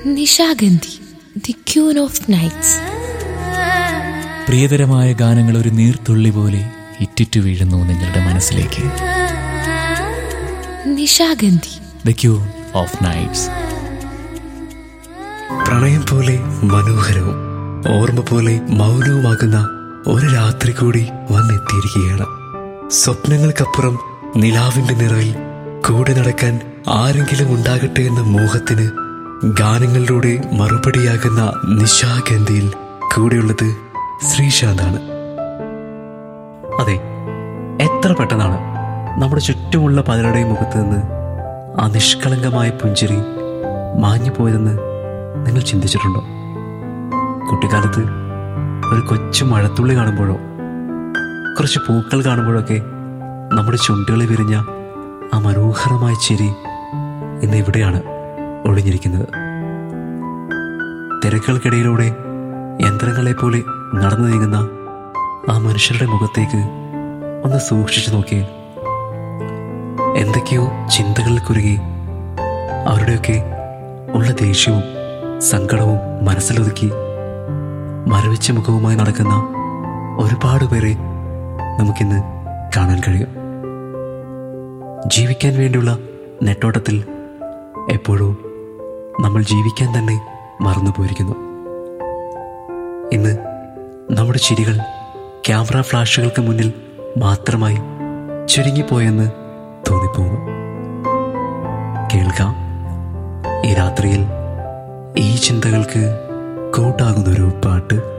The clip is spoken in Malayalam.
Nishagandhi the queen of nights പ്രിയതരമായ ഗാനങ്ങൾ ഒരു നീർത്തുള്ളി പോലെ ഇറ്റിറ്റു വീഴുന്നു നിങ്ങളുടെ മനസ്സിലേക്ക് Nishagandhi the queen of nights പ്രണയം പോലെ മനോഹരവും ഓർമ്മ പോലെ മൗനവുമാകുന്ന ഒരു രാത്രി കൂടി വന്നെത്തിയിരിക്കുകയാണ് സ്വപ്നങ്ങൾക്കപ്പുറം നിലാവിന്റെ നിറവിൽ കൂടെ നടക്കാൻ ആരെങ്കിലും ഉണ്ടാകട്ടെ എന്ന മോഹത്തിന് ഗാനങ്ങളിലൂടെ മറുപടിയാകുന്ന നിശാഗന്ധിയിൽ കൂടെയുള്ളത് ശ്രീശാന്താണ് അതെ എത്ര പെട്ടെന്നാണ് നമ്മുടെ ചുറ്റുമുള്ള പലരുടെയും മുഖത്ത് നിന്ന് ആ നിഷ്കളങ്കമായ പുഞ്ചിരി മാഞ്ഞു പോയതെന്ന് നിങ്ങൾ ചിന്തിച്ചിട്ടുണ്ടോ കുട്ടിക്കാലത്ത് ഒരു കൊച്ചു മഴത്തുള്ളി കാണുമ്പോഴോ കുറച്ച് പൂക്കൾ കാണുമ്പോഴൊക്കെ നമ്മുടെ ചുണ്ടുകളിൽ വിരിഞ്ഞ ആ മനോഹരമായ ചിരി ഇന്ന് ഇവിടെയാണ് ഒളിഞ്ഞിരിക്കുന്നത് തിരക്കുകൾക്കിടയിലൂടെ യന്ത്രങ്ങളെ പോലെ നടന്നു നീങ്ങുന്ന ആ മനുഷ്യരുടെ മുഖത്തേക്ക് ഒന്ന് സൂക്ഷിച്ചു നോക്കിയേ എന്തൊക്കെയോ ചിന്തകളിൽ കുരുങ്ങി അവരുടെയൊക്കെ ഉള്ള ദേഷ്യവും സങ്കടവും മനസ്സിലൊതുക്കി മരവിച്ച മുഖവുമായി നടക്കുന്ന ഒരുപാട് പേരെ നമുക്കിന്ന് കാണാൻ കഴിയും ജീവിക്കാൻ വേണ്ടിയുള്ള നെട്ടോട്ടത്തിൽ എപ്പോഴോ നമ്മൾ ജീവിക്കാൻ തന്നെ മറന്നു പോയിരിക്കുന്നു ഇന്ന് നമ്മുടെ ചിരികൾ ക്യാമറ ഫ്ലാഷുകൾക്ക് മുന്നിൽ മാത്രമായി ചുരുങ്ങിപ്പോയെന്ന് തോന്നിപ്പോകുന്നു കേൾക്കാം ഈ രാത്രിയിൽ ഈ ചിന്തകൾക്ക് കൂട്ടാകുന്നൊരു പാട്ട്